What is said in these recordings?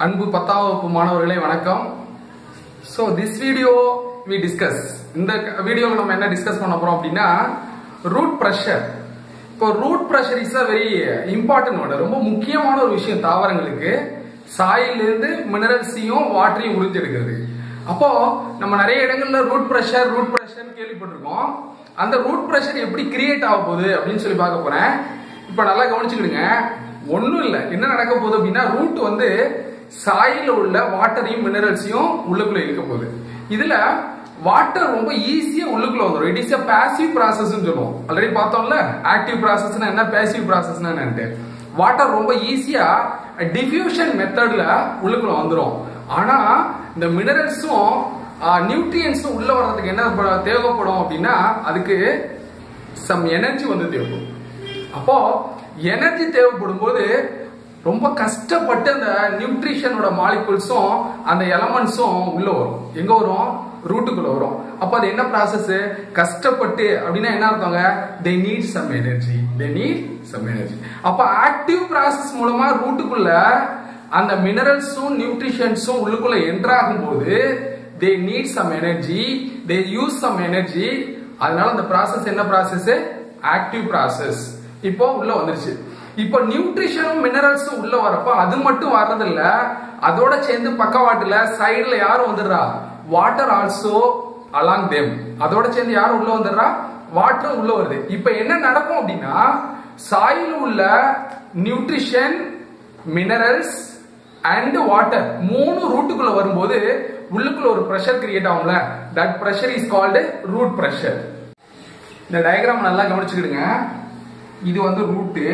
அன்பு பத்தாம் வகுப்பு மாணவர்களே வணக்கம் so this video we discuss இந்த வீடியோவில் நம்ம என்ன டிஸ்கஸ் பண்ண போறோம் அப்படின்னா ரூட் ப்ரெஷர் இப்போ root pressure is a very important word ரொம்ப முக்கியமான ஒரு விஷயம் தாவரங்களுக்கு சாயிலிருந்து மினரல்ஸையும் வாட்டரையும் உறிஞ்செடுக்கிறது அப்போ நம்ம நிறைய இடங்கள்ல ரூட் ப்ரெஷர் ரூட் ப்ரெஷர் கேள்விப்பட்டிருக்கோம் அந்த ரூட் ப்ரெஷர் எப்படி கிரியேட் ஆக போகுது அப்படின்னு சொல்லி பார்க்க போறேன் இப்போ நல்லா கவனிச்சுக்கிடுங்க ஒன்றும் இல்லை என்ன நடக்க போகுது அப்படின்னா ரூட் வந்து சாயில உள்ள வாட்டரையும் மினரல்ஸையும் உள்ளுக்குள்ள இழுக்க போகுது இதுல வாட்டர் ரொம்ப ஈஸியா உள்ளுக்குள்ள வந்துடும் it is a passive process சொல்லுவோம் ஆல்ரெடி பார்த்தோம்ல ஆக்டிவ் ப்ராசஸ்னா என்ன பேசிவ் ப்ராசஸ்னா என்னன்ட்டு வாட்டர் ரொம்ப ஈஸியா டிஃபியூஷன் மெத்தட்ல உள்ளுக்குள்ள வந்துடும் ஆனா இந்த மினரல்ஸும் நியூட்ரியன்ஸும் உள்ள வர்றதுக்கு என்ன ப- தேவைப்படும் அப்படின்னா அதுக்கு சம் எனர்ஜி வந்து தேவைப்படும் அப்போ எனர்ஜி தேவைப்படும் போது ரொம்ப கஷ்டப்பட்டு அந்த நியூட்ரிஷனோட மாலிகுல்ஸும் அந்த எலமெண்ட்ஸும் உள்ள வரும் எங்க வரும் ரூட்டுக்குள்ள வரும் அப்ப அது என்ன ப்ராசஸ் கஷ்டப்பட்டு அப்படின்னா என்ன அர்த்தங்க they need some energy they need some energy அப்ப ஆக்டிவ் ப்ராசஸ் மூலமா ரூட்டுக்குள்ள அந்த மினரல்ஸும் நியூட்ரிஷன்ஸும் உள்ளுக்குள்ள என்ட்ராகும் போது they need some energy they use some energy அதனால அந்த ப்ராசஸ் என்ன ப்ராசஸ் ஆக்டிவ் ப்ராசஸ் இப்போ உள்ள வந்துருச்சு இப்போ நியூட்ரிஷனும் மினரல்ஸும் உள்ள வரப்ப அது மட்டும் வர்றதில்ல அதோட சேர்ந்து பக்கவாட்டுல சைடுல யாரும் வந்துடுறா வாட்டர் ஆல்சோ அலாங் தேம் அதோட சேர்ந்து யாரும் உள்ள வந்துடுறா வாட்டரும் உள்ள வருது இப்போ என்ன நடக்கும் அப்படின்னா சாயில் உள்ள நியூட்ரிஷன் மினரல்ஸ் அண்ட் வாட்டர் மூணு ரூட்டுக்குள்ள வரும்போது உள்ளுக்குள்ள ஒரு பிரஷர் கிரியேட் ஆகும்ல that pressure is called root pressure இந்த டயக்ராம் நல்லா கவனிச்சுக்கிடுங்க இது வந்து ரூட்டு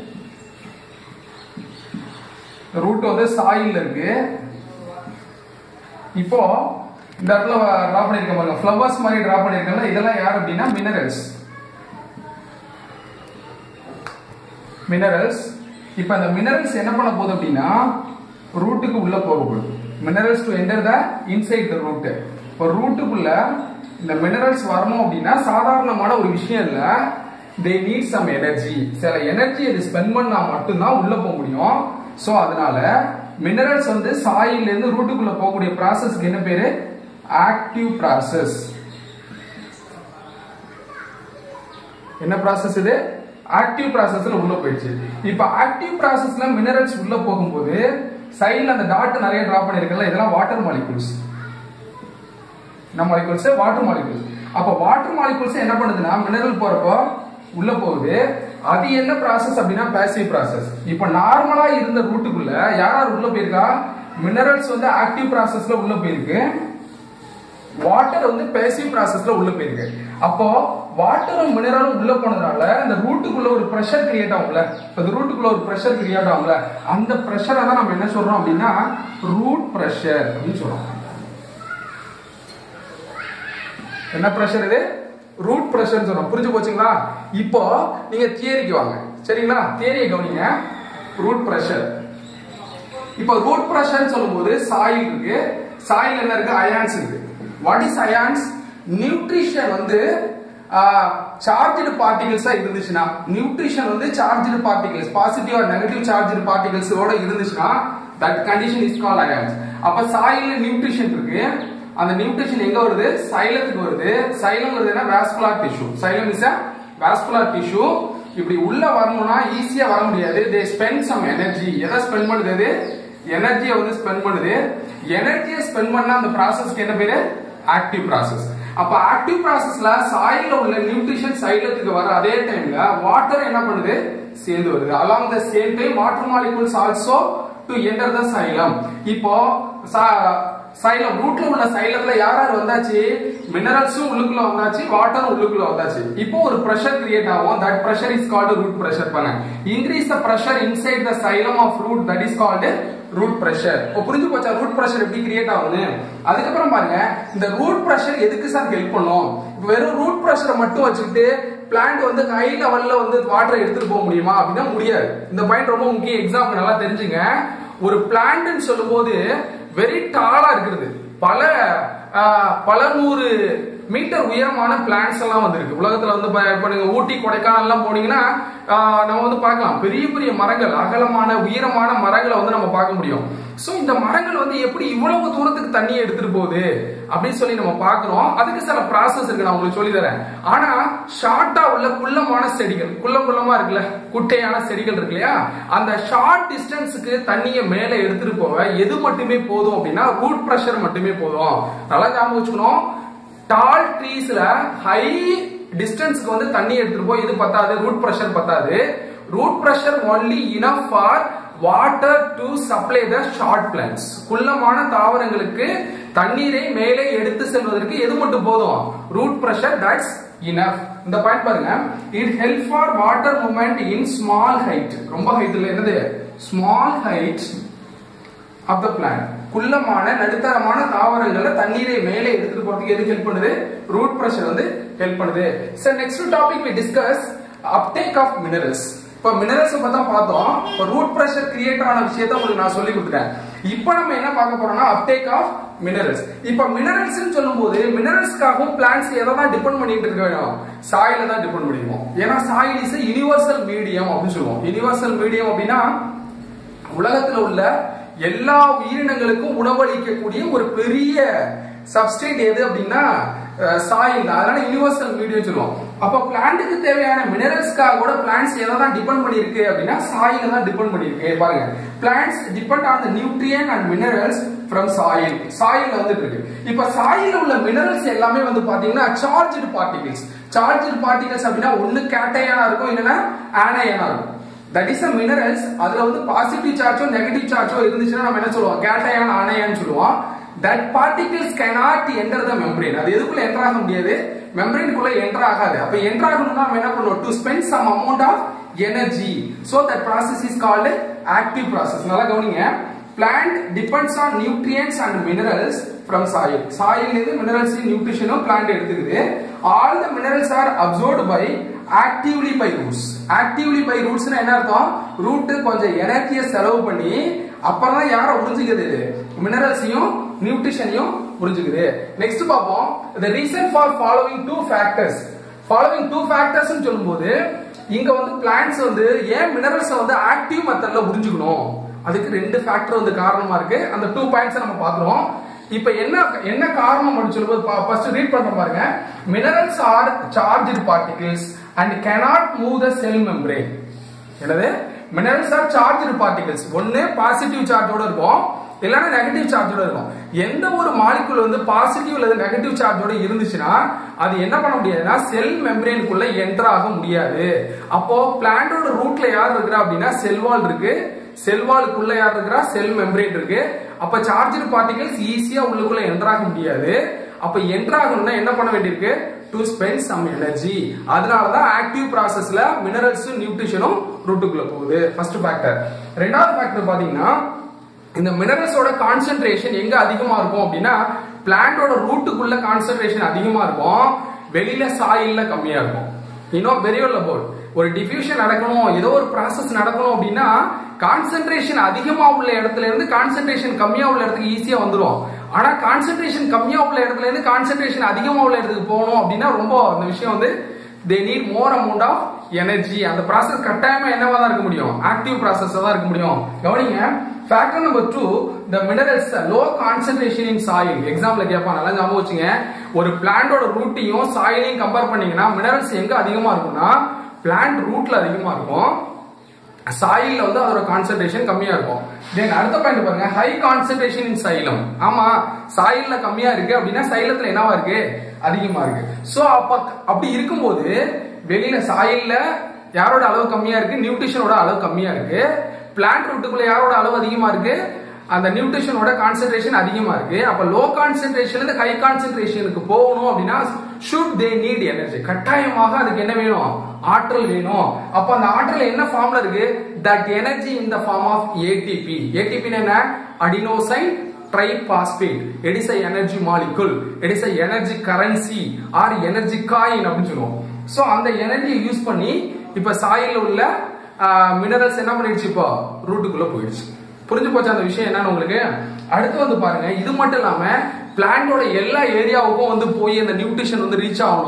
ரூட் வந்து சாயில் இருக்கு இப்போ இந்த இடத்துல டிரா பண்ணிருக்க பாருங்க ஃப்ளவர்ஸ் மாதிரி டிரா பண்ணிருக்கல இதெல்லாம் யார் அப்படின்னா மினரல்ஸ் மினரல்ஸ் இப்போ அந்த மினரல்ஸ் என்ன பண்ண போகுது அப்படின்னா ரூட்டுக்கு உள்ள போக போகுது minerals to enter the inside the root இப்போ ரூட்டுக்குள்ள இந்த மினரல்ஸ் வரணும் அப்படின்னா சாதாரணமான ஒரு விஷயம் இல்ல தே நீட் சம் எனர்ஜி சில எனர்ஜி அது ஸ்பெண்ட் பண்ணா மட்டும்தான் உள்ள போக முடியும் சோ அதனால மினரல்ஸ் வந்து சாயில இருந்து ரூட்டுக்குள்ள போகக்கூடிய ப்ராசஸ்க்கு என்ன பேரு ஆக்டிவ் ப்ராசஸ் என்ன ப்ராசஸ் இது ஆக்டிவ் ப்ராசஸ்ல உள்ள போயிடுச்சு இப்ப ஆக்டிவ் ப்ராசஸ்ல மினரல்ஸ் உள்ள போகும்போது சைடுல அந்த டாட் நிறைய டிரா பண்ணிருக்கல இதெல்லாம் வாட்டர் மாலிகூல்ஸ் நம்ம மாலிகூல்ஸ் வாட்டர் மாலிகூல்ஸ் அப்ப வாட்டர் மாலிகூல்ஸ் என்ன பண்ணுதுன்னா மினரல் போறப்போ உள்ள போகுது அது என்ன ப்ராசஸ் அப்படின்னா பேசிவ் ப்ராசஸ் இப்ப நார்மலா இருந்த ரூட்டுக்குள்ள யார் யார் உள்ள போயிருக்கா மினரல்ஸ் வந்து ஆக்டிவ் ப்ராசஸ்ல உள்ள போயிருக்கு வாட்டர் வந்து பேசிவ் ப்ராசஸ்ல உள்ள போயிருக்கு அப்போ வாட்டரும் மினரலும் உள்ள போனதுனால இந்த ரூட்டுக்குள்ள ஒரு பிரஷர் கிரியேட் ஆகும்ல இப்ப இந்த ரூட்டுக்குள்ள ஒரு பிரஷர் கிரியேட் ஆகும்ல அந்த பிரஷரை தான் நம்ம என்ன சொல்றோம் அப்படின்னா ரூட் பிரஷர் அப்படின்னு சொல்றோம் என்ன பிரஷர் இது ரூட் பிரஷர் சொல்றோம் புரிஞ்சு போச்சுங்களா இப்போ நீங்க தியரிக்கு வாங்க சரிங்களா தியரியை கவனிங்க ரூட் பிரஷர் இப்போ ரூட் பிரஷர் சொல்லும்போது சாயில் இருக்கு சாயில் என்ன இருக்கு அயான்ஸ் இருக்கு வாட் இஸ் அயான்ஸ் நியூட்ரிஷன் வந்து சார்ஜ்டு பார்ட்டிகல்ஸா இருந்துச்சுன்னா நியூட்ரிஷன் வந்து charged particles positive or negative charged பார்ட்டிகல்ஸோட இருந்துச்சுன்னா that condition is call ions அப்ப சாயில்ல நியூட்ரிஷன் இருக்கு அந்த நியூட்ரிஷன் எங்க வருது சைலத்துக்கு வருது சைலம் வருதுன்னா vascular tissue xylem is vascular tissue இப்படி உள்ள வரணும்னா ஈஸியா வர முடியாது தே ஸ்பெண்ட் சம் எனர்ஜி எதை ஸ்பெண்ட் பண்ணுது அது எனர்ஜியை வந்து ஸ்பெண்ட் பண்ணுது எனர்ஜியை ஸ்பெண்ட் பண்ணா அந்த ப்ராசஸ்க்கு என்ன பேரு ஆக்டிவ் ப்ராசஸ் அப்ப ஆக்டிவ் ப்ராசஸ்ல சாயில உள்ள நியூட்ரிஷன் சைலத்துக்கு வர அதே டைம்ல வாட்டர் என்ன பண்ணுது சேர்ந்து வருது along the same time water molecules also to enter the xylem இப்போ சைலம் ரூட்ல உள்ள சைலத்துல யார் யார் வந்தாச்சு மினரல்ஸும் உள்ளுக்குள்ள வந்தாச்சு வாட்டரும் உள்ளுக்குள்ள வந்தாச்சு இப்போ ஒரு பிரஷர் கிரியேட் ஆகும் that pressure is called root pressure பண்ண increase the pressure inside the xylem of root that is called root pressure இப்போ புரிஞ்சு போச்சா ரூட் பிரஷர் எப்படி கிரியேட் ஆகுது அதுக்கப்புறம் பாருங்க இந்த ரூட் பிரஷர் எதுக்கு சார் ஹெல்ப் பண்ணும் இப்போ வெறும் ரூட் பிரஷரை மட்டும் வச்சுக்கிட்டு பிளான்ட் வந்து ஹை லெவல்ல வந்து வாட்டரை எடுத்துட்டு போக முடியுமா அப்படின்னா முடியாது இந்த பாயிண்ட் ரொம்ப முக்கிய எக்ஸாம்பிள் நல்லா தெரிஞ்சுங்க ஒரு பிளான்ட்னு சொல்லும்போது வெரி டாலா இருக்கிறது பல ஆஹ், பல நூறு மீட்டர் உயரமான பிளான்ஸ் எல்லாம் வந்திருக்கு உலகத்துல வந்து ப- இப்ப நீங்க ஊட்டி கொடைக்கானல் எல்லாம் போனீங்கன்னா ஆஹ், நம்ம வந்து பார்க்கலாம் பெரிய பெரிய மரங்கள் அகலமான உயரமான மரங்களை வந்து நம்ம பார்க்க முடியும் சோ இந்த மரங்கள் வந்து எப்படி இவ்வளவு தூரத்துக்கு தண்ணியை எடுத்துட்டு போகுது அப்படின்னு சொல்லி நம்ம பார்க்கிறோம் அதுக்கு சில ப்ராசஸ் இருக்கு நான் உங்களுக்கு சொல்லி தரேன் ஆனா ஷார்ட்டா உள்ள குள்ளமான செடிகள் குள்ளம் குள்ளமா இருக்குல்ல குட்டையான செடிகள் இருக்கு இல்லையா அந்த ஷார்ட் டிஸ்டன்ஸுக்கு தண்ணியை மேல எடுத்துட்டு போக எது மட்டுமே போதும் அப்படின்னா ரூட் பிரஷர் மட்டுமே போதும் நல்லா ஞாபகம் வச்சுக்கணும் டால் ட்ரீஸ்ல ஹை டிஸ்டன்ஸ்க்கு வந்து தண்ணி எடுத்துட்டு போய் இது பத்தாது ரூட் பிரஷர் பத்தாது root pressure only enough for water to supply the short plants குள்ளமான தாவரங்களுக்கு தண்ணீரை மேலே எடுத்து செல்வதற்கு எது மட்டும் போதும் ரூட் பிரஷர் தட்ஸ் இனஃப் இந்த பாயிண்ட் பாருங்க it help for water movement in small height ரொம்ப ஹைட் இல்ல என்னது small height of the plant குள்ளமான நடுத்தரமான தாவரங்கள்ல தண்ணீரை மேலே எடுத்துட்டு போறதுக்கு எது ஹெல்ப் பண்ணுது ரூட் பிரஷர் வந்து ஹெல்ப் பண்ணுது sir next topic we discuss uptake of minerals இப்போ மினரல்ஸ் பத்தி தான் பார்த்தோம் இப்போ ரூட் பிரஷர் கிரியேட் ஆன விஷயத்த உங்களுக்கு நான் சொல்லி கொடுத்துட்டேன் இப்போ நம்ம என்ன பார்க்க போறோம்னா அப்டேக் ஆஃப் மினரல்ஸ் இப்போ மினரல்ஸ் சொல்லும்போது மினரல்ஸ்க்காகவும் பிளான்ஸ் எதை தான் டிபெண்ட் பண்ணிட்டு இருக்க வேணும் சாயில தான் டிபெண்ட் பண்ணிடுவோம் ஏன்னா சாயில் இஸ் யூனிவர்சல் மீடியம் அப்படின்னு சொல்லுவோம் யூனிவர்சல் மீடியம் அப்படின்னா உலகத்துல உள்ள எல்லா உயிரினங்களுக்கும் உணவளிக்கக்கூடிய ஒரு பெரிய சப்ஸ்டேட் எது அப்படின்னா சாயில் தான் அதனால யூனிவர்சல் மீடியம் சொல்லுவோம் அப்ப பிளான்ட்டுக்கு தேவையான மினரல்ஸ்க்காக கூட பிளான்ட்ஸ் எதை தான் டிபெண்ட் பண்ணிருக்கு அப்படின்னா சாயில தான் டிபெண்ட் பண்ணிருக்கு பாருங்க plants depend on the nutrient and minerals from soil சாயில்ல வந்துட்டு இருக்கு இப்ப சாயில உள்ள மினரல்ஸ் எல்லாமே வந்து பாத்தீங்கன்னா சார்ஜ்டு பார்ட்டிகல்ஸ் சார்ஜ்டு பார்ட்டிகல்ஸ் அப்படின்னா ஒண்ணு கேட்டையானா இருக்கும் இல்லைன்னா ஆனையானா இருக்கும் தட் இஸ் அ மினரல்ஸ் அதுல வந்து பாசிட்டிவ் சார்ஜோ நெகட்டிவ் சார்ஜோ இருந்துச்சுன்னா நம்ம என்ன சொல்லுவோம் கேட்டையான் ஆனையான்னு சொல்லுவோம் that particles cannot enter the membrane அது எதுக்குள்ள என்டர் ஆக முடியாது மெம்பரேனுக்குள்ள என்டர் ஆகாது அப்ப என்டர் ஆகணும்னா நம்ம என்ன பண்ணுவோம் to spend some amount of energy so that process is called active process நல்லா கவனிங்க plant depends on nutrients and minerals from soil soil இருந்து minerals நியூட்ரிஷனும் plant எடுத்துக்குது all the minerals are absorbed by actively by roots actively by roots என்ன அர்த்தம் root கொஞ்சம் எனர்ஜியை செலவு பண்ணி அப்புறம் தான் யாரை உறிஞ்சிக்குது மினரல்ஸையும் நியூட்ரிஷனையும் புரிஞ்சுக்குது நெக்ஸ்ட் பார்ப்போம் the reason for following two factors following two factors சொல்லும்போது இங்க வந்து பிளான்ட்ஸ் வந்து ஏன் மினரல்ஸ் வந்து ஆக்டிவ் மெத்தட்ல உறிஞ்சுக்கணும் அதுக்கு ரெண்டு ஃபேக்டர் வந்து காரணமா இருக்கு அந்த டூ பாயிண்ட்ஸ் நம்ம பாக்குறோம் இப்ப என்ன என்ன காரணம் அப்படின்னு சொல்லும்போது ஃபர்ஸ்ட் ரீட் பண்ற பாருங்க minerals are charged particles and cannot move the cell membrane என்னது மினரல்ஸ் ஆர் சார்ஜ்டு பார்ட்டிகல்ஸ் ஒன்னு பாசிட்டிவ் சார்ஜோட இருக்கும் இல்லைன்னா நெகட்டிவ் சார்ஜோட இருக்கும் எந்த ஒரு மாலிகுல் வந்து பாசிட்டிவ் அல்லது நெகட்டிவ் சார்ஜோட இருந்துச்சுன்னா அது என்ன பண்ண முடியாதுன்னா செல் மெம்பரேனுக்குள்ள என்டர் ஆக முடியாது அப்போ பிளான்டோட ரூட்ல யார் இருக்கிறா அப்படின்னா செல்வால் இருக்கு செல்வாலுக்குள்ள யார் இருக்கிறா செல் மெம்பரேன் இருக்கு அப்ப சார்ஜ்டு பார்ட்டிகல்ஸ் ஈஸியா உள்ளுக்குள்ள என்டர் ஆக முடியாது அப்ப என்டர் ஆகணும்னா என்ன பண்ண வேண்டியிருக்கு டு ஸ்பெண்ட் சம் எனர்ஜி அதனாலதான் ஆக்டிவ் ப்ராசஸ்ல மினரல்ஸ் நியூட்ரிஷனும் ரூட்டுக்குள்ள போகுது ஃபர்ஸ்ட் ஃபேக்டர் ரெண்டாவது ஃபேக்டர் பாத்தீங்கன்னா இந்த மினரல்ஸோட கான்சென்ட்ரேஷன் எங்க அதிகமா இருக்கும் அப்படின்னா பிளான்டோட ரூட்டுக்குள்ள கான்சென்ட்ரேஷன் அதிகமா இருக்கும் வெளியில சாயில்ல கம்மியா இருக்கும் இன்னும் வெரி வெல் அபவுட் ஒரு டிஃபியூஷன் நடக்கணும் ஏதோ ஒரு ப்ராசஸ் நடக்கணும் அப்படின்னா கான்சென்ட்ரேஷன் அதிகமா உள்ள இடத்துல இருந்து கான்சென்ட்ரேஷன் கம்மியா உள்ள இடத்துக்கு ஈஸியா வந்துரும் ஆனா கான்சென்ட்ரேஷன் கம்மியா உள்ள இடத்துல இருந்து கான்சென்ட்ரேஷன் அதிகமா உள்ள இடத்துக்கு போகணும் அப்படின்னா ரொம்ப அந்த விஷயம் வந்து they need more amount of energy அந்த ப்ராசஸ் கட்டாயமா என்னவா தான் இருக்க முடியும் ஆக்டிவ் ப்ராசஸ் தான் இருக்க முடியும் கவனிங்க factor number two the minerals low concentration in soil example கேட்பான் நல்லா ஞாபகம் வச்சுங்க ஒரு பிளான்டோட ரூட்டையும் சாயிலையும் கம்பேர் பண்ணீங்கன்னா மினரல்ஸ் எங்க அதிகமா இருக்கும்னா பிளான்ட் ரூட்ல அதிகமா இருக்கும் சாயில்ல வந்து அதோட கான்சென்ட்ரேஷன் கம்மியா இருக்கும் தென் அடுத்த பாயிண்ட் பாருங்க ஹை கான்சென்ட்ரேஷன் இன் சைலம் ஆமா சாயில்ல கம்மியா இருக்கு அப்படின்னா சைலத்துல என்னவா இருக்கு அதிகமா இருக்கு சோ அப்ப அப்படி இருக்கும்போது வெளியில சாயில்ல யாரோட அளவு கம்மியா இருக்கு நியூட்ரிஷனோட அளவு கம்மியா இருக்கு பிளான்ட் ரூட்டுக்குள்ள யாரோட அளவு அதிகமா இருக்கு அந்த நியூட்ரிஷனோட கான்சென்ட்ரேஷன் அதிகமா இருக்கு அப்ப லோ கான்சென்ட்ரேஷன்ல இருந்து ஹை கான்சென்ட்ரேஷனுக்கு போகணும் அப்படின்னா ஷுட் தே நீட் எனர்ஜி கட்டாயமாக அதுக்கு என்ன வேணும் ஆற்றல் வேணும் அப்ப அந்த ஆற்றல் என்ன ஃபார்ம்ல இருக்கு that energy in the form of ATP ATP என்ன adenosine triphosphate it is a energy molecule it is a energy currency or energy coin அப்படின்னு சொல்லுவோம் சோ அந்த எனர்ஜியை யூஸ் பண்ணி இப்ப சாயில உள்ள மினரல்ஸ் என்ன பண்ணிடுச்சு இப்போ ரூட்டுக்குள்ள போயிடுச்சு புரிஞ்சு போச்சு அந்த விஷயம் என்னன்னு உங்களுக்கு அடுத்து வந்து பாருங்க இது மட்டும் இல்லாம பிளான்டோட எல்லா ஏரியாவுக்கும் வந்து போய் அந்த நியூட்ரிஷன் வந்து ரீச் ஆகணும்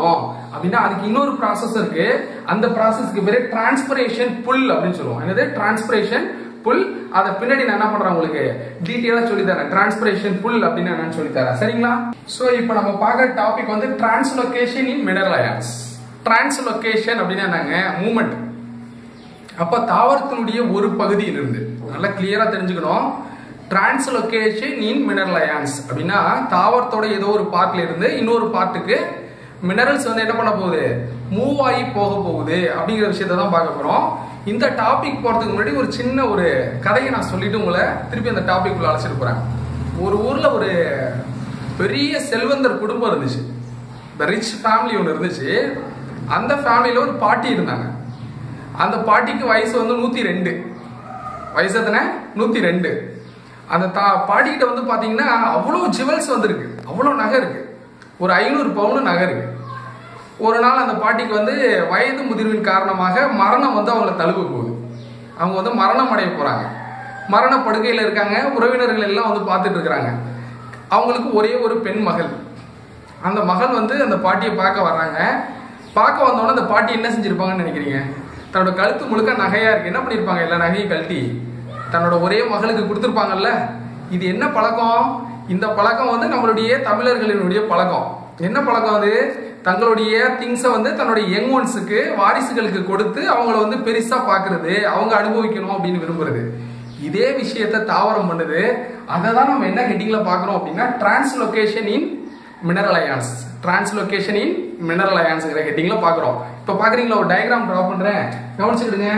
அப்படின்னா அதுக்கு இன்னொரு ப்ராசஸ் இருக்கு அந்த ப்ராசஸ்க்கு பேரு டிரான்ஸ்பிரேஷன் புல் அப்படின்னு சொல்லுவோம் என்னது டிரான்ஸ்பிரேஷன் புல் அதை பின்னாடி நான் என்ன பண்றேன் உங்களுக்கு டீட்டெயிலா சொல்லி தரேன் டிரான்ஸ்பிரேஷன் புல் அப்படின்னு என்னன்னு சொல்லி தரேன் சரிங்களா சோ இப்போ நம்ம பார்க்குற டாபிக் வந்து translocation in mineral ions translocation அப்படின்னா என்னங்க மூமெண்ட் அப்ப தாவரத்தினுடைய ஒரு பகுதியிலிருந்து நல்லா கிளியரா தெரிஞ்சுக்கணும் டிரான்ஸ்லொகேஷன் இன் மினரல் அயான்ஸ் அப்படின்னா தாவரத்தோட ஏதோ ஒரு பார்ட்ல இருந்து இன்னொரு பார்ட்டுக்கு மினரல்ஸ் வந்து என்ன பண்ண போகுது மூவ் ஆகி போக போகுது அப்படிங்கிற விஷயத்த தான் பார்க்க போறோம் இந்த டாபிக் போறதுக்கு முன்னாடி ஒரு சின்ன ஒரு கதையை நான் சொல்லிட்டு உங்களை திருப்பி அந்த டாபிக் உள்ள அழைச்சிட்டு போறேன் ஒரு ஊர்ல ஒரு பெரிய செல்வந்தர் குடும்பம் இருந்துச்சு இந்த ரிச் ஃபேமிலி ஒன்று இருந்துச்சு அந்த ஃபேமிலியில ஒரு பாட்டி இருந்தாங்க அந்த பாட்டிக்கு வயசு வந்து நூத்தி ரெண்டு வயசு எத்தனை நூத்தி ரெண்டு அந்த தா பாட்டிக்கிட்ட வந்து பாத்தீங்கன்னா அவ்வளோ ஜுவல்ஸ் வந்திருக்கு அவ்வளோ நகை இருக்கு ஒரு ஐநூறு பவுன் நகை இருக்கு ஒரு நாள் அந்த பாட்டிக்கு வந்து வயது முதிர்வின் காரணமாக மரணம் வந்து அவங்கள தழுவ போகுது அவங்க வந்து மரணம் அடைய போறாங்க மரண படுக்கையில் இருக்காங்க உறவினர்கள் எல்லாம் வந்து பார்த்துட்டு இருக்கிறாங்க அவங்களுக்கு ஒரே ஒரு பெண் மகள் அந்த மகள் வந்து அந்த பாட்டியை பார்க்க வர்றாங்க பார்க்க வந்தோடனே அந்த பாட்டி என்ன செஞ்சிருப்பாங்கன்னு நினைக்கிறீங்க தன்னோட கழுத்து முழுக்க நகையா இருக்கு என்ன பண்ணிருப்பாங்க எல்லா நகையும் கழட்டி தன்னோட ஒரே மகளுக்கு கொடுத்துருப்பாங்கல்ல இது என்ன பழக்கம் இந்த பழக்கம் வந்து நம்மளுடைய தமிழர்களினுடைய பழக்கம் என்ன பழக்கம் அது தங்களுடைய திங்ஸை வந்து தன்னுடைய யங் ஒன்ஸுக்கு வாரிசுகளுக்கு கொடுத்து அவங்கள வந்து பெருசா பாக்குறது அவங்க அனுபவிக்கணும் அப்படின்னு விரும்புறது இதே விஷயத்த தாவரம் பண்ணுது அதை தான் நம்ம என்ன ஹெட்டிங்ல பாக்குறோம் அப்படின்னா translocation in mineral ions translocation in mineral அயான்ஸ்ங்கிற ஹெட்டிங்ல பாக்குறோம் இப்போ பாக்குறீங்களா ஒரு டயக்ராம் டிரா பண்றேன் கவனிச்சுக்கிடுங்க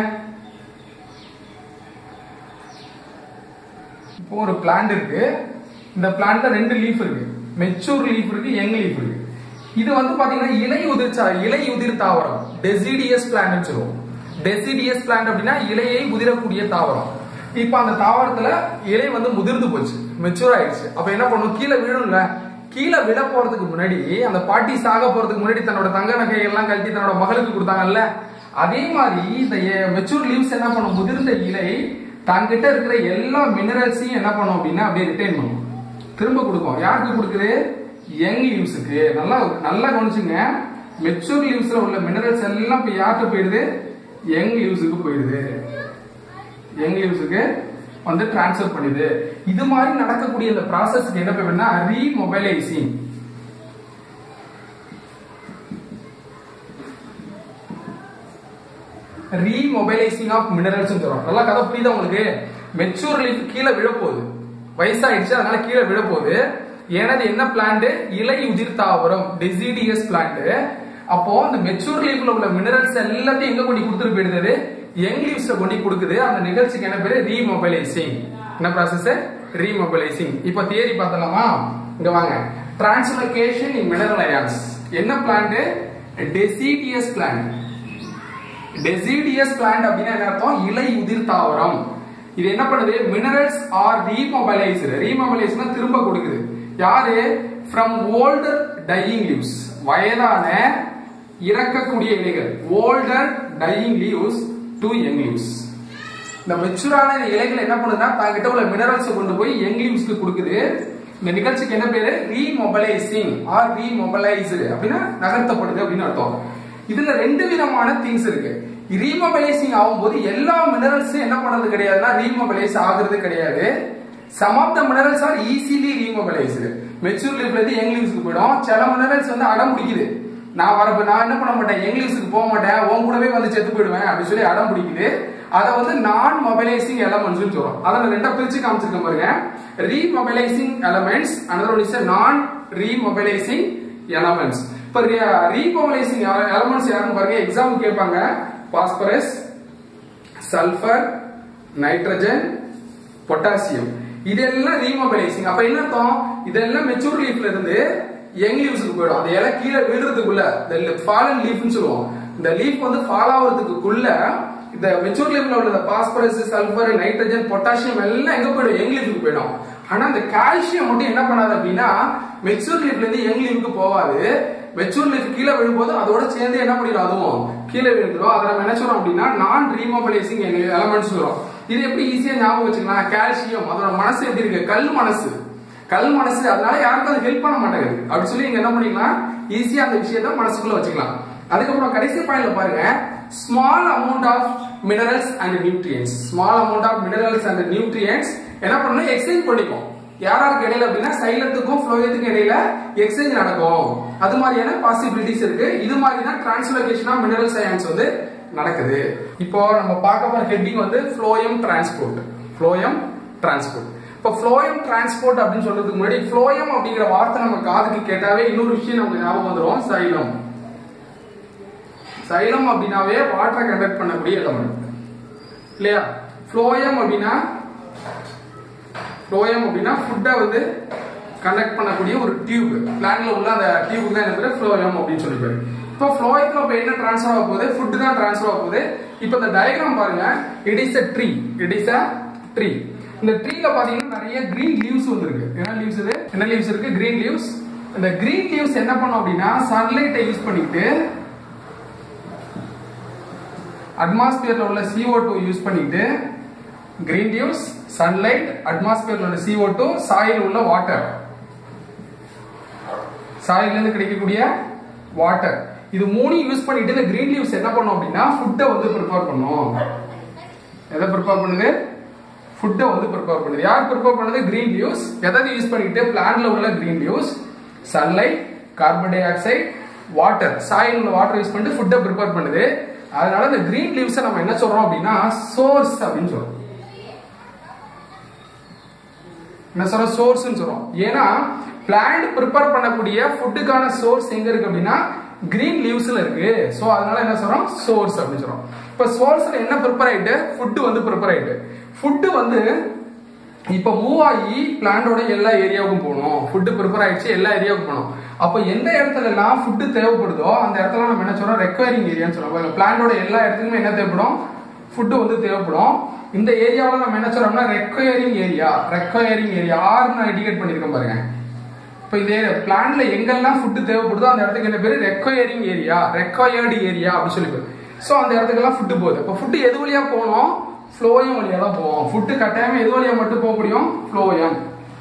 இப்போ ஒரு பிளான்ட் இருக்கு இந்த பிளான்ட்ல ரெண்டு லீஃப் இருக்கு மெச்சூர் லீஃப் இருக்கு யங் லீஃப் இருக்கு இது வந்து பாத்தீங்கன்னா இலை உதிர்ச்சா இலை உதிர் தாவரம் டெசிடியஸ் பிளான்ட் சொல்லுவோம் டெசிடியஸ் பிளான்ட் அப்படின்னா இலையை உதிரக்கூடிய தாவரம் இப்ப அந்த தாவரத்துல இலை வந்து முதிர்ந்து போச்சு மெச்சூர் ஆயிடுச்சு அப்ப என்ன பண்ணும் கீழே விழும்ல கீழே விழ போறதுக்கு முன்னாடி அந்த பாட்டி சாக போறதுக்கு முன்னாடி தன்னோட தங்க நகை எல்லாம் கழட்டி தன்னோட மகளுக்கு கொடுத்தாங்கல்ல அதே மாதிரி இந்த மெச்சூர் லீவ்ஸ் என்ன பண்ணும் முதிர்ந்த இலை தங்கிட்ட இருக்கிற எல்லா மினரல்ஸையும் என்ன பண்ணும் அப்படின்னா அப்படியே ரிட்டைன் பண்ணும் திரும்ப கொடுக்கும் யாருக்கு கொடுக்குது யங் லீவ்ஸுக்கு நல்லா நல்லா கவனிச்சுங்க மெச்சூர் லீவ்ஸ்ல உள்ள மினரல்ஸ் எல்லாம் இப்ப யார்கிட்ட போயிடுது யங் லீவ்ஸுக்கு போயிடுது யங் லீவ்ஸுக்கு வந்து டிரான்ஸ்ஃபர் பண்ணுது இது மாதிரி நடக்கக்கூடிய இந்த ப்ராசஸ்க்கு என்ன பேருன்னா ரீமொபைலைசிங் ரீமொபைலைசிங் ஆஃப் மினரல்ஸ் சொல்றோம் நல்லா கதை புரியுதா உங்களுக்கு மெச்சூர் லீஃப் கீழே விழப்போகுது வயசாயிடுச்சு அதனால கீழே விழப்போகுது எனது என்ன பிளான்ட் இலை உதிர் தாவரம் டெசிடியஸ் பிளான்ட் அப்போ அந்த மெச்சூர் லீஃப்ல உள்ள மினரல்ஸ் எல்லாத்தையும் எங்க கொண்டு கொடுத்துட்டு போயிடுது யங் லீவ்ஸ்ல கொண்டு கொடுக்குது அந்த நிகழ்ச்சிக்கு என்ன பேரு ரீமொபைலைசிங் என்ன ப்ராசஸ் ரீமொபைலைசிங் இப்போ தியரி பார்த்தலாமா இங்க வாங்க டிரான்ஸ்லொகேஷன் இன் மினரல் அயான்ஸ் என்ன plant deciduous plant deciduous plant அப்படின்னா என்ன அர்த்தம் இலை உதிர் தாவரம் இது என்ன பண்ணுது மினரல்ஸ் ஆர் ரீமொபைலைஸ்டு ரீமொபைலைஸ்னா திரும்ப கொடுக்குது யாரு ஃப்ரம் ஓல்டர் டையிங் லீவ்ஸ் வயதான இறக்கக்கூடிய இலைகள் older dying leaves to young leaves இந்த மெச்சூரான இலைகள் என்ன பண்ணுதுன்னா தாங்கிட்ட உள்ள மினரல்ஸ் கொண்டு போய் யங் லீவ்ஸ்க்கு கொடுக்குது இந்த நிகழ்ச்சிக்கு என்ன பேரு ரீமொபைலைசிங் ஆர் ரீமொபைலைஸ்டு அப்படின்னா நகர்த்தப்படுது அப்படின்னு அர்த்தம் இதுல ரெண்டு விதமான திங்ஸ் இருக்கு ரீமொபைலைசிங் ஆகும்போது எல்லா மினரல்ஸும் என்ன பண்றது கிடையாதுன்னா ரீமொபைலைஸ் ஆகுறது கிடையாது some of the minerals are easily remobilised mature லீஃப்ல இருந்து யங் லீவ்ஸ்க்கு போயிடும் சில மினரல்ஸ் வந்து அடம் பிடிக்குது நான் வரப்ப நான் என்ன பண்ண மாட்டேன் யங் லீவ்ஸ்க்கு போக மாட்டேன் உன் கூடவே வந்து செத்து போயிடுவேன் அப்படின்னு சொல்லி அடம் பிடிக்குது அதை வந்து நான் மொபைலைசிங் எலமெண்ட்ஸ் சொல்றோம் அதை நான் ரெண்டா பிரிச்சு காமிச்சிருக்கேன் பாருங்க remobilising elements another one is non remobilising elements இப்ப ரீமொபைலைசிங் எலமெண்ட்ஸ் யாருன்னு பாருங்க எக்ஸாம் கேட்பாங்க பாஸ்பரஸ் சல்பர் நைட்ரஜன் பொட்டாசியம் இதெல்லாம் ரீமொபைலைசிங் அப்ப என்ன அர்த்தம் இதெல்லாம் மெச்சூர் லீஃப்ல இருந்து யங் லீவ்ஸ்க்கு போயிடும் அந்த இலை கீழே விழுறதுக்குள்ள இந்த ஃபாலன் லீஃப்னு சொல்லுவோம் இந்த லீஃப் வந்து ஃபால் ஆகிறதுக்குள்ள இந்த மெச்சூர் லீஃப்ல உள்ள பாஸ்பரஸ் சல்பர் நைட்ரஜன் பொட்டாசியம் எல்லாம் எங்க போயிடும் யங் லீஃப்க்கு போயிடும் ஆனா அந்த கால்சியம் மட்டும் என்ன பண்ணாது அப்படின்னா மெச்சூர் லீஃப்ல இருந்து யங் லீஃப்க்கு போகாது மெச்சூர் லீஃப் கீழே விழும்போது அதோட சேர்ந்து என்ன பண்ணிடும் அதுவும் கீழே விழுந்துரும் அதை நம்ம என்ன சொல்றோம் அப்படின்னா நான் ரீமொபைலைசிங் எலமெண்ட்ஸ் சொல்றோம் இது எப்படி ஈஸியா ஞாபகம் வச்சுக்கலாம் கால்சியம் அதோட மனசு எப்படி இருக்கு கல் மனசு கல் மனசு அதனால யாருக்கும் அது ஹெல்ப் பண்ண மாட்டேங்குது அப்படி சொல்லி நீங்க என்ன பண்ணிக்கலாம் ஈஸியா அந்த விஷயத்த மனசுக்குள்ள வச்சுக்கலாம் அதுக்கப்புறம் கடைசி பாயிண்ட்ல பாருங்க small amount of minerals and nutrients small amount of minerals and nutrients என்ன பண்ணணும் எக்ஸ்சேஞ்ச் பண்ணிக்கும் யாராருக்கு இடையில அப்படின்னா சைலத்துக்கும் ஃப்ளோயத்துக்கும் இடையில எக்ஸ்சேஞ்ச் நடக்கும் அது மாதிரியான பாசிபிலிட்டிஸ் இருக்கு இது மாதிரி தான் டிரான்ஸ்லோகேஷன் ஆஃப் மினரல் சயின்ஸ் வந்து நடக்குது இப்போ நம்ம பார்க்க போற ஹெட்டிங் வந்து ஃப்ளோயம் டிரான்ஸ்போர்ட் ஃப்ளோயம் டிரான்ஸ்போர்ட் இப்போ ஃப்ளோயம் டிரான்ஸ்போர்ட் அப்படின்னு சொல்றதுக்கு முன்னாடி ஃப்ளோயம் அப்படிங்கிற வார்த்தை நம்ம காதுக்கு கேட்டாவே இன்னொரு விஷயம் நமக்கு ஞாபகம் வந்துடும் சைலம் சைலம் அப்படின்னாவே வாட்டரை கண்டக்ட் பண்ணக்கூடிய எலமெண்ட் இல்லையா ஃப்ளோயம் அப்படின்னா ஃப்ளோயம் அப்படின்னா ஃபுட்டை வந்து கண்டக்ட் பண்ணக்கூடிய ஒரு டியூப் பிளான்ல உள்ள அந்த டியூபுக்கு தான் என்ன பேரு ஃப்ளோயம் அப்படின்னு சொல்லி பேரு இப்போ ஃப்ளோயத்துல இப்போ என்ன ட்ரான்ஸ்ஃபர் ஆக போகுது ஃபுட் தான் ட்ரான்ஸ்ஃபர் ஆக போகுது இப்போ இந்த டயக்ராம் பாருங்க it is a tree it is a tree இந்த ட்ரீல பாத்தீங்கன்னா நிறைய கிரீன் லீவ்ஸ் வந்துருக்கு என்ன லீவ்ஸ் இது என்ன லீவ்ஸ் இருக்கு கிரீன் லீவ்ஸ் இந்த கிரீன் லீவ்ஸ் என்ன பண்ணும் அப்படின்னா சன்லைட்டை யூஸ் பண்ணிட்டு அட்மாஸ்பியர்ல உள்ள CO2 யூஸ் பண்ணிட்டு கிரீன் லீவ்ஸ் சன்லைட் அட்மாஸ்பியர்ல உள்ள CO2 சாயில் உள்ள வாட்டர் சாயில இருந்து கிடைக்கக்கூடிய வாட்டர் இது மூணையும் யூஸ் பண்ணிட்டு இந்த கிரீன் லீவ்ஸ் என்ன பண்ணும் அப்படின்னா ஃபுட்டை வந்து ப்ரிப்பேர் பண்ணும் எதை ப்ரிப்பேர் பண்ணுது ஃபுட்டை வந்து ப்ரிப்பேர் பண்ணுது யார் ப்ரிப்பேர் பண்ணுது கிரீன் லீவ்ஸ் எதை யூஸ் பண்ணிட்டு பிளான்ட்ல உள்ள green leaves sunlight carbon dioxide water soil உள்ள வாட்டர் யூஸ் பண்ணிட்டு ஃபுட்டை ப்ரிப்பேர் பண்ணுது அதனால இந்த கிரீன் லீவ்ஸை நம்ம என்ன சொல்றோம் அப்படின்னா சோர்ஸ் அப்படின்னு சொல்றோம் என்ன சொல்றோம் சோர்ஸ்னு சொல்றோம் ஏன்னா பிளான்ட் ப்ரிப்பேர் பண்ணக்கூடிய ஃபுட்டுக்கான சோர்ஸ் எங்க இருக்கு அப்படின்னா கிரீன் லீவ்ஸ்ல இருக்கு சோ அதனால என்ன சொல்றோம் சோர்ஸ் அப்படின்னு சொல்றோம் இப்ப சோர்ஸ்ல என்ன ப்ரிப்பேர் ஆயிட்டு ஃபுட் வந்து ப்ரிப்பேர் ஆயிட்டு ஃபுட் வந்து இப்ப மூவ் ஆகி பிளான்டோட எல்லா ஏரியாவுக்கும் போகணும் ஃபுட் ப்ரிப்பேர் ஆயிடுச்சு எல்லா ஏரியாவுக்கும் போகணும் அப்ப எந்த இடத்துல எல்லாம் ஃபுட் தேவைப்படுதோ அந்த இடத்துல நம்ம என்ன சொல்றோம் ரெக்வயரிங் ஏரியான்னு சொல்றோம் பிளான்டோட எல்லா இடத்துக்குமே என்ன தேவைப்படும் ஃபுட் வந்து தேவைப்படும் இந்த ஏரியாவில் நம்ம என்ன சொல்றோம்னா ரெக்வயரிங் ஏரியா ரெக்வயரிங் ஏரியா ஆறு நான் இண்டிகேட் பண்ணிருக்கேன் பாருங்க இப்போ இந்த பிளான்ல எங்கெல்லாம் ஃபுட் தேவைப்படுதோ அந்த இடத்துக்கு என்ன பேரு ரெக்வயரிங் ஏரியா ரெக்வயர்டு ஏரியா அப்படின்னு சொல்லி பேரு ஸோ அந்த இடத்துக்கெல்லாம் ஃபுட் போகுது இப்போ ஃபுட் எது வழியா போகணும் ஃப்ளோயம் வழியா தான் போவோம் ஃபுட்டு கட்டாயமா எது வழியா மட்டும் போக முடியும் ஃப்ளோயம்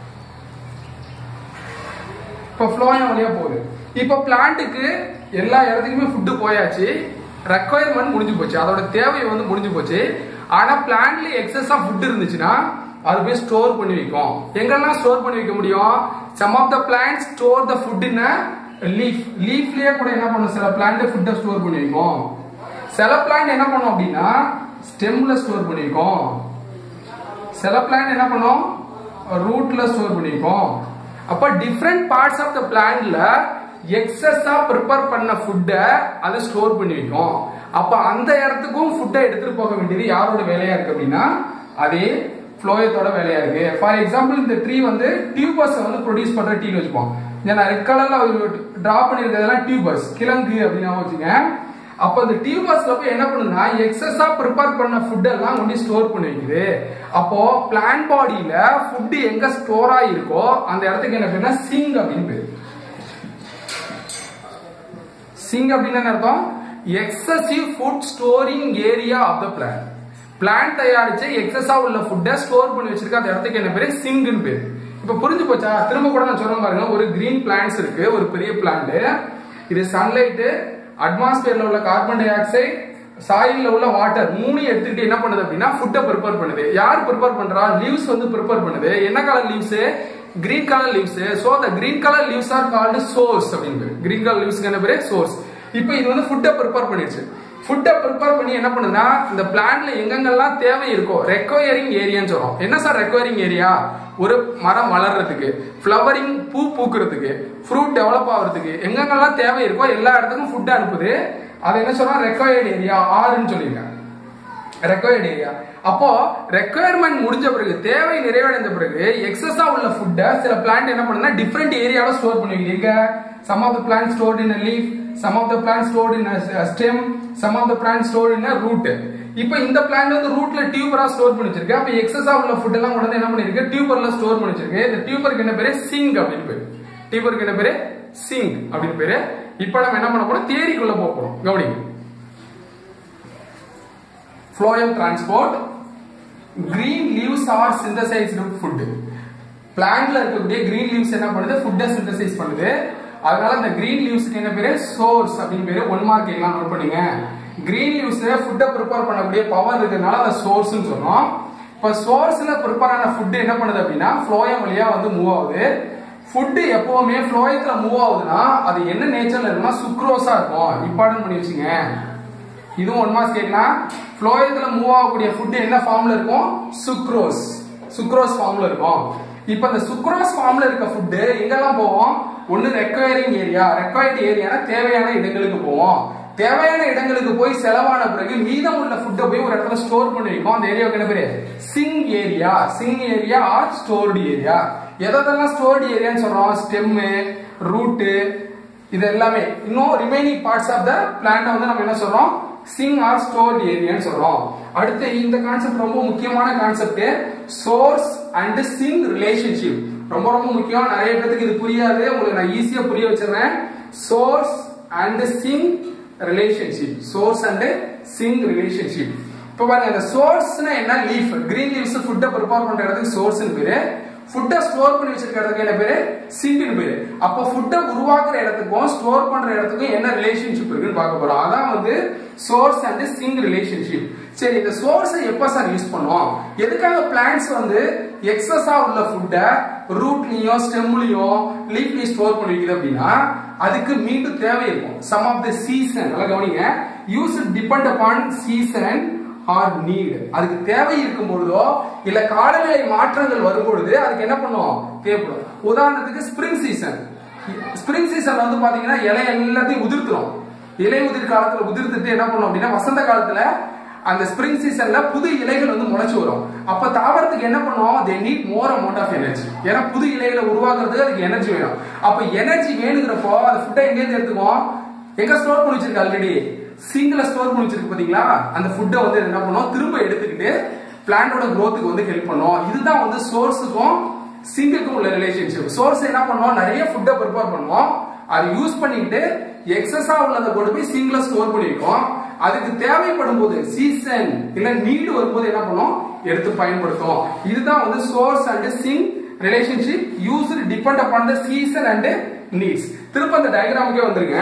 இப்போ ஃப்ளோயம் வழியா போகுது இப்போ பிளான்ட்டுக்கு எல்லா இடத்துக்குமே ஃபுட்டு போயாச்சு ரெக்குவயர்மெண்ட் முடிஞ்சு போச்சு அதோட தேவை வந்து முடிஞ்சு போச்சு ஆனா பிளான்ட்ல எக்ஸஸா ஃபுட் இருந்துச்சுன்னா அது போய் ஸ்டோர் பண்ணி வைக்கும் எங்கெல்லாம் ஸ்டோர் பண்ணி வைக்க முடியும் some of the plant store the food in leaf லீஃப்லயே கூட என்ன பண்ணும் சில பிளான்ட் ஃபுட்டை ஸ்டோர் பண்ணி வைக்கும் சில பிளான்ட் என்ன பண்ணும் அப்படின்னா ஸ்டெம்ல ஸ்டோர் பண்ணி வைக்கும் சில பிளான்ட் என்ன பண்ணும் ரூட்ல ஸ்டோர் பண்ணி வைக்கும் அப்ப டிஃப்ரெண்ட் பார்ட்ஸ் ஆஃப் த பிளான்ட்ல எக்ஸஸா ப்ரிப்பேர் பண்ண ஃபுட்டை அது ஸ்டோர் பண்ணி வைக்கும் அப்ப அந்த இடத்துக்கும் ஃபுட்டை எடுத்துட்டு போக வேண்டியது யாரோட வேலையா இருக்கு அப்படின்னா அதே ஃப்ளோயத்தோட வேலையா இருக்கு ஃபார் எக்ஸாம்பிள் இந்த ட்ரீ வந்து டியூபர்ஸ் வந்து ப்ரொடியூஸ் பண்ற டீ வச்சுப்போம் நான் ரெட் கலர்ல டிரா பண்ணிருக்கிறதெல்லாம் டியூபர்ஸ் கிழங்கு அப்படின்னு வச்சுங்க அப்ப இந்த டியூபர்ஸ்ல போய் என்ன பண்ணுன்னா எக்ஸஸா ப்ரிப்பேர் பண்ண ஃபுட் எல்லாம் கொண்டு ஸ்டோர் பண்ணி வைக்குது அப்போ பிளான் பாடியில ஃபுட் எங்க ஸ்டோர் ஆயிருக்கோ அந்த இடத்துக்கு என்ன பேருனா சிங் அப்படின்னு பேரு சிங் அப்படின்னு என்ன அர்த்தம் excessive food storing area of the plant plant தயாரிச்சு எக்ஸஸா உள்ள ஃபுட்டை ஸ்டோர் பண்ணி வச்சிருக்க அந்த இடத்துக்கு என்ன பேரு சிங்னு பேரு இப்ப புரிஞ்சு போச்சா திரும்ப கூட நான் சொல்றேன் பாருங்க ஒரு கிரீன் பிளான்ஸ் இருக்கு ஒரு பெரிய பிளான்ட் இது சன்லைட் அட்மாஸ்பியர்ல உள்ள கார்பன் டை ஆக்சைடு சாயில்ல உள்ள வாட்டர் மூணு எடுத்துக்கிட்டு என்ன பண்ணுது அப்படின்னா ஃபுட்டை ப்ரிப்பேர் பண்ணுது யார் ப்ரிப்பேர் பண்றா லீவ்ஸ் வந்து ப்ரிப்பேர் பண்ணுது என்ன colour leaves green colour leaves so the green colour leaves are called source அப்படின்னு கிரீன் கலர் லீவ்ஸ்க்கு என்ன பேரு சோர்ஸ் இப்போ இது வந்து ஃபுட்டை ப்ரிப்பேர் பண்ணிடுச்சு ஃபுட்டை ப்ரிப்பேர் பண்ணி என்ன பண்ணுதுன்னா இந்த பிளான்ட்ல எங்கெங்கெல்லாம் தேவை இருக்கோ ரெக்வயரிங் ஏரியான்னு சொல்றோம் என்ன சார் ரெக்வயரிங் ஏரியா ஒரு மரம் வளர்றதுக்கு ஃப்ளவரிங் பூ பூக்குறதுக்கு ஃப்ரூட் டெவலப் ஆகுறதுக்கு எங்கெங்கெல்லாம் தேவை இருக்கோ எல்லா இடத்துக்கும் ஃபுட் அனுப்புது அதை என்ன சொல்றோம் ரெக்வயர்டு ஏரியா ஆறுன்னு சொல்லியிருக்காங்க ரெக்வயர்டு ஏரியா அப்போ ரெக்குயர்மெண்ட் முடிஞ்ச பிறகு தேவை நிறைவடைந்த பிறகு எக்ஸஸா உள்ள ஃபுட்டை சில பிளான்ட் என்ன பண்ணுன்னா டிஃப்ரெண்ட் ஏரியாவில் ஸ்டோர் பண்ணுவீங்க some of the plant stored in leaf some of the plant stored in stem some of the plant stored in root இப்போ இந்த பிளான்ட் வந்து ரூட்ல டியூபரா ஸ்டோர் பண்ணி வச்சிருக்கு அப்ப எக்ஸஸா உள்ள ஃபுட் எல்லாம் கொண்டு வந்து என்ன பண்ணிருக்கு டியூபர்ல ஸ்டோர் பண்ணி வச்சிருக்கு இந்த டியூபருக்கு என்ன பேரு சிங் அப்படின்னு பேரு டியூபருக்கு என்ன பேரு சிங் அப்படின்னு பேரு இப்ப நம்ம என்ன பண்ண போறோம் தியரிக்குள்ள போக போறோம் கவனிங்க phloem transport green leaves are synthesized food பிளான்ட்ல இருக்கக்கூடிய கிரீன் லீவ்ஸ் என்ன பண்ணுது ஃபுட்டை சிந்தசைஸ் பண்ணுது அதனால இந்த கிரீன் லீவ்ஸ்க்கு என்ன பேரு சோர்ஸ் அப்படின்னு பேரு ஒன் மார்க் எல்லாம் நோட் பண்ணுங்க கிரீன் லீவ்ஸ்ல ஃபுட்டை ப்ரிப்பேர் பண்ணக்கூடிய பவர் இருக்கிறதுனால அதை சோர்ஸ்னு சொல்றோம் இப்ப சோர்ஸ்ல ப்ரிப்பேர் ஆன ஃபுட் என்ன பண்ணுது அப்படின்னா ஃப்ளோயம் வழியா வந்து மூவ் ஆகுது ஃபுட் எப்பவுமே ஃப்ளோயத்துல மூவ் ஆகுதுன்னா அது என்ன நேச்சர்ல இருக்குன்னா சுக்ரோஸா இருக்கும் இம்பார்ட்டன் பண்ணி வச்சுங்க இதுவும் ஒன் மார்க்ஸ் கேட்கலாம் ஃப்ளோயத்துல மூவ் ஆகக்கூடிய ஃபுட் என்ன ஃபார்ம்ல இருக்கும் சுக்ரோஸ் சுக்ரோஸ் ஃபார்ம்ல இருக்கும் இப்போ இந்த சுக்ரோஸ் ஃபார்ம்ல இருக்க ஃபுட் எங்கெல்லாம் போவோம் ஒன்னு ரெக்வயரிங் ஏரியா ரெக்வயர்ட் ஏரியானா தேவையான இடங்களுக்கு போவோம் தேவையான இடங்களுக்கு போய் செலவான பிறகு மீதம் உள்ள ஃபுட்டை போய் ஒரு இடத்துல ஸ்டோர் பண்ணி வைக்கும் அந்த ஏரியாவுக்கு என்ன பேரு sink area sink area are stored area எதெல்லாம் ஸ்டோர்டு ஏரியான்னு சொல்றோம் ஸ்டெம்மு ரூட்டு இது எல்லாமே இன்னும் remaining parts of the plant வந்து நம்ம என்ன சொல்றோம் சிங் ஆர் ஸ்டோர்ட் ஏரியான்னு சொல்றோம் அடுத்து இந்த கான்செப்ட் ரொம்ப முக்கியமான concept source and sink relationship ரொம்ப ரொம்ப முக்கியம் நிறைய பேருக்கு இது புரியாது உங்களுக்கு நான் ஈஸியா புரிய வச்சிருந்தேன் source and sink relationship source and sink relationship இப்போ பாருங்க இந்த சோர்ஸ்னா என்ன லீஃப் கிரீன் லீவ்ஸ் ஃபுட்டை ப்ரிப்பேர் பண்ற இடத்துக்கு சோர்ஸ்னு பேரு ஃபுட்டை ஸ்டோர் பண்ணி வச்சிருக்க இடத்துக்கு என்ன பேரு சிங்க்னு பேரு அப்போ ஃபுட்டை உருவாக்குற இடத்துக்கும் ஸ்டோர் பண்ற இடத்துக்கும் என்ன ரிலேஷன்ஷிப் இருக்குன்னு பார்க்க போறோம் அதான் வந்து சோர்ஸ் அண்ட் சிங் ரிலேஷன்ஷிப் சரி இந்த சோர்ஸை எப்ப சார் யூஸ் பண்ணுவோம் எதுக்காக பிளான்ட்ஸ் வந்து எக்ஸஸா உள்ள ஃபுட்டை ரூட்லயும் ஸ்டெம்லயும் லீஃப்லயும் ஸ்டோர் பண்ணி வைக்குது அப்படின்னா அதுக்கு மீண்டும் தேவை இருக்கும் சம் ஆஃப் த சீசன் நல்லா கவனிங்க use depend upon season or need அதுக்கு தேவை இருக்கும் பொழுதோ இல்ல காலநிலை மாற்றங்கள் வரும் பொழுது அதுக்கு என்ன பண்ணுவோம் தேவைப்படும் உதாரணத்துக்கு ஸ்ப்ரிங் சீசன் ஸ்ப்ரிங் சீசன்ல வந்து பாத்தீங்கன்னா இலை எல்லாத்தையும் உதிர்த்துரும் இலை உதிர் காலத்துல உதிர்த்துட்டு என்ன பண்ணும் அப்படின்னா வசந்த காலத்துல அந்த ஸ்ப்ரிங் சீசன்ல புது இலைகள் வந்து முளைச்சு வரும் அப்ப தாவரத்துக்கு என்ன பண்ணுவோம் they need more amount of energy ஏன்னா புது இலைகளை உருவாக்குறதுக்கு அதுக்கு எனர்ஜி வேணும் அப்ப எனர்ஜி வேணுங்கிறப்போ அந்த ஃபுட்டை எங்கேருந்து எடுத்துக்குவோம் எங்க ஸ்டோர் பண்ணி வச்சிருக்கு ஆல்ரெடி சிங்கிள ஸ்டோர் பண்ணி வச்சிருக்கு பாத்தீங்களா அந்த ஃபுட்டை வந்து என்ன பண்ணுவோம் திரும்ப எடுத்துக்கிட்டு பிளான்டோட growthக்கு வந்து ஹெல்ப் பண்ணும் இதுதான் வந்து சோர்ஸுக்கும் சிங்குக்கும் உள்ள ரிலேஷன்ஷிப் சோர்ஸ் என்ன பண்ணுவோம் நிறைய ஃபுட்டை ப்ரிப்பேர் பண்ணுவோம் அதை யூஸ் பண்ணிக்கிட்டு எக்ஸஸா உள்ளதை கொண்டு போய் சிங்கிள ஸ்டோர் பண்ணி வைக்கும் அதுக்கு தேவைப்படும் போது சீசன் இல்ல நீடு வரும்போது என்ன பண்ணும் எடுத்து பயன்படுத்தும் இதுதான் வந்து source and sink relationship use depend upon the season and needs திரும்ப அந்த டயக்ராமுக்கே வந்துருங்க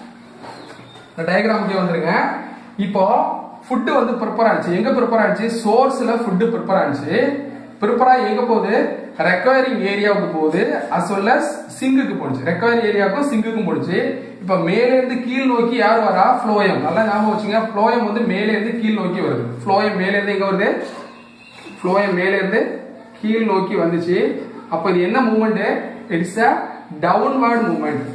இந்த டயக்ராமுக்கே வந்துருங்க இப்போ ஃபுட்டு வந்து ப்ரிப்பேர் ஆச்சு எங்க ப்ரிப்பேர் ஆச்சு சோர்ஸ்ல ஃபுட்டு ப்ரிப்பேர் ஆச்சு ப்ரிப்பேர் ஆகி எங்க போகுது ரெக்கவரிங் ஏரியாவுக்கு போகுது அஸ் வெல் அஸ் சிங்குக்கு போணுச்சு ரெக்கவரி ஏரியாவுக்கும் சிங்குக்கும் போணுச்சு இப்ப மேலே இருந்து கீழ் நோக்கி யார் வரா ஃப்ளோயம் நல்லா ஞாபகம் வச்சுங்க ஃப்ளோயம் வந்து மேலே இருந்து கீழ் நோக்கி வருது ஃப்ளோயம் மேலே இருந்து எங்க வருது ஃப்ளோயம் மேலே இருந்து கீழ் நோக்கி வந்துச்சு அப்ப இது என்ன movement it's a downward movement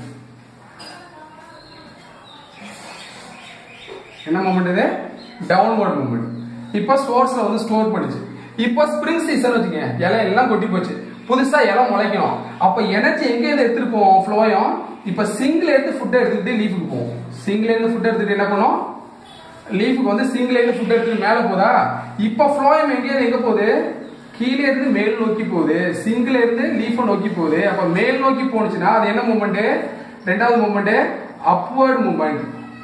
என்ன மூமெண்ட் இது டவுன்வர்ட் மூமெண்ட் இப்போ சோர்ஸ்ல வந்து ஸ்டோர் பண்ணுச்சு இப்போ ஸ்ப்ரிங் சீசன் வச்சுங்க இலை எல்லாம் கொட்டி போச்சு புதுசா இலை முளைக்கணும் அப்ப எனர்ஜி எங்க இருந்து எடுத்துட்டு போவோம் ஃப்ளோயம் இப்ப சிங்கிள் இருந்து ஃபுட் எடுத்துக்கிட்டு லீஃபுக்கு போவோம் சிங்கிள் இருந்து ஃபுட் எடுத்துட்டு என்ன பண்ணும் லீஃபுக்கு வந்து சிங்கிள் இருந்து ஃபுட் எடுத்துட்டு மேல போதா இப்ப ஃப்ளோயம் எங்க இருந்து எங்க போகுது கீழே இருந்து மேல் நோக்கி போகுது சிங்கிள் இருந்து லீஃபை நோக்கி போகுது அப்ப மேல் நோக்கி போனுச்சுன்னா அது என்ன மூமெண்ட் ரெண்டாவது மூமெண்ட் அப்வர்ட் மூமெண்ட்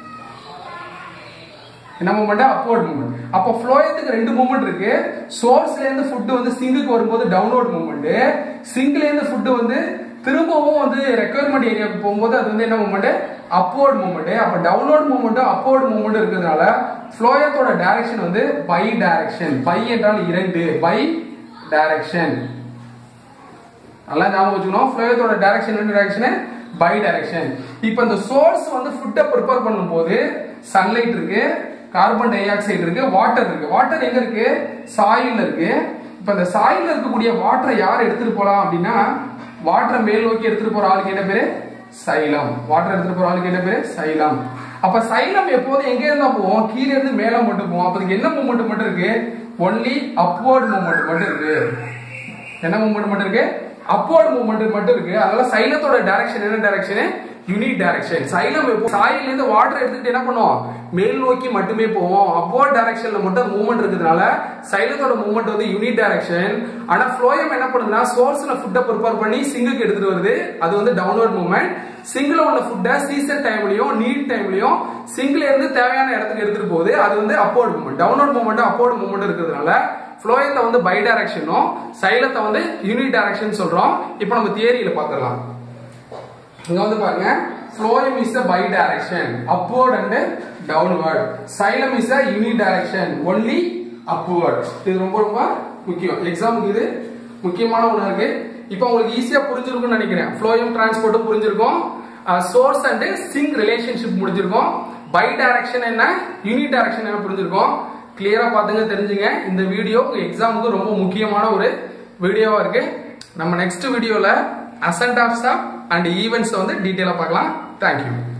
என்ன மூமெண்ட் அப்வர்ட் மூமெண்ட் அப்போ ஃப்ளோயத்துக்கு ரெண்டு மூமெண்ட் இருக்கு சோர்ஸ்ல இருந்து ஃபுட் வந்து சிங்குக்கு வரும்போது டவுன்லோட் மூமெண்ட் சிங்க்ல இருந்து ஃபுட் வந்து திரும்பவும் வந்து ரெக்குயர்மெண்ட் ஏரியாவுக்கு போகும்போது அது வந்து என்ன மூமெண்ட் அப்வர்ட் மூமெண்ட் அப்ப டவுன்லோட் மூமெண்ட் அப்வர்ட் மூமெண்ட் இருக்கிறதுனால ஃப்ளோயத்தோட டைரக்ஷன் வந்து பை டைரக்ஷன் பை என்றால் இரண்டு பை டைரக்ஷன் நல்லா ஞாபகம் வச்சுக்கணும் ஃப்ளோயத்தோட டைரக்ஷன் என்ன டைரக்ஷன் பை டைரக்ஷன் இப்போ இந்த சோர்ஸ் வந்து ஃபுட்டை ப்ரிப்பேர் பண்ணும்போது சன்லைட் இருக்கு கார்பன் டை ஆக்சைடு இருக்கு வாட்டர் இருக்கு வாட்டர் எங்க இருக்கு சாயில் இருக்கு இப்ப இந்த சாயில் இருக்கக்கூடிய வாட்டரை யார் எடுத்துட்டு போலாம் அப்படின்னா வாட்டரை மேல் நோக்கி எடுத்துட்டு போற ஆளுக்கு என்ன பேரு சைலம் வாட்டர் எடுத்துட்டு போற ஆளுக்கு என்ன பேரு சைலம் அப்ப சைலம் எப்போதும் எங்க இருந்தா போவோம் கீழே இருந்து மேல மட்டும் போவோம் அப்ப அதுக்கு என்ன மூமெண்ட் மட்டும் இருக்கு ஒன்லி அப்வர்ட் மூமெண்ட் மட்டும் இருக்கு என்ன மூமெண்ட் மட்டும் இருக்கு அப்வர்ட் மூமெண்ட் மட்டும் இருக்கு அதனால சைலத்தோட டைரக்ஷன் என்ன டைரக்ஷன் யூனிட் டைரக்ஷன் சைலம் எப்போ சாயில இருந்து வாட்டர் எடுத்துட்டு என்ன பண்ணுவோம் மேல் நோக்கி மட்டுமே போவோம் அப்வர்ட் டைரக்ஷன்ல மட்டும் மூவ்மெண்ட் இருக்கிறதுனால சைலத்தோட மூவ்மெண்ட் வந்து யூனிட் டைரக்ஷன் ஆனா ஃப்ளோயம் என்ன பண்ணுதுன்னா சோர்ஸ்ல ஃபுட்டை ப்ரிப்பேர் பண்ணி சிங்குக்கு எடுத்துட்டு வருது அது வந்து டவுன்வர்ட் மூவ்மெண்ட் சிங்கிள் உள்ள ஃபுட்டை சீசன் டைம்லயும் நீட் டைம்லயும் சிங்கிள் இருந்து தேவையான இடத்துக்கு எடுத்துட்டு போகுது அது வந்து upward movement downward movement upward movement இருக்கிறதுனால ஃப்ளோயத்தை வந்து பை டைரக்ஷனும் சைலத்தை வந்து யூனிட் டைரக்ஷன் சொல்றோம் இப்போ நம்ம தியரியில பார்த்துடலாம் இங்க வந்து பாருங்க phloem is a bidirection upward and downward xylem is a unidirection only upward இது ரொம்ப ரொம்ப முக்கியம் எக்ஸாமுக்கு இது முக்கியமான ஒண்ணா இருக்கு இப்போ உங்களுக்கு ஈஸியா புரிஞ்சிருக்கும்னு நினைக்கிறேன் ஃப்ளோயம் டிரான்ஸ்போர்ட் புரிஞ்சிருக்கும் சோர்ஸ் அண்ட் சிங்க் ரிலேஷன்ஷிப் முடிஞ்சிருக்கும் பை டைரக்ஷன் என்ன யூனிட் டைரக்ஷன் என்ன புரிஞ்சிருக்கும் கிளியரா பாத்துங்க தெரிஞ்சுங்க இந்த வீடியோ உங்க எக்ஸாமுக்கு ரொம்ப முக்கியமான ஒரு வீடியோவா இருக்கு நம்ம நெக்ஸ்ட் வீடியோல ascent of sap and events வந்து டீட்டெயிலா பார்க்கலாம் தேங்க்யூ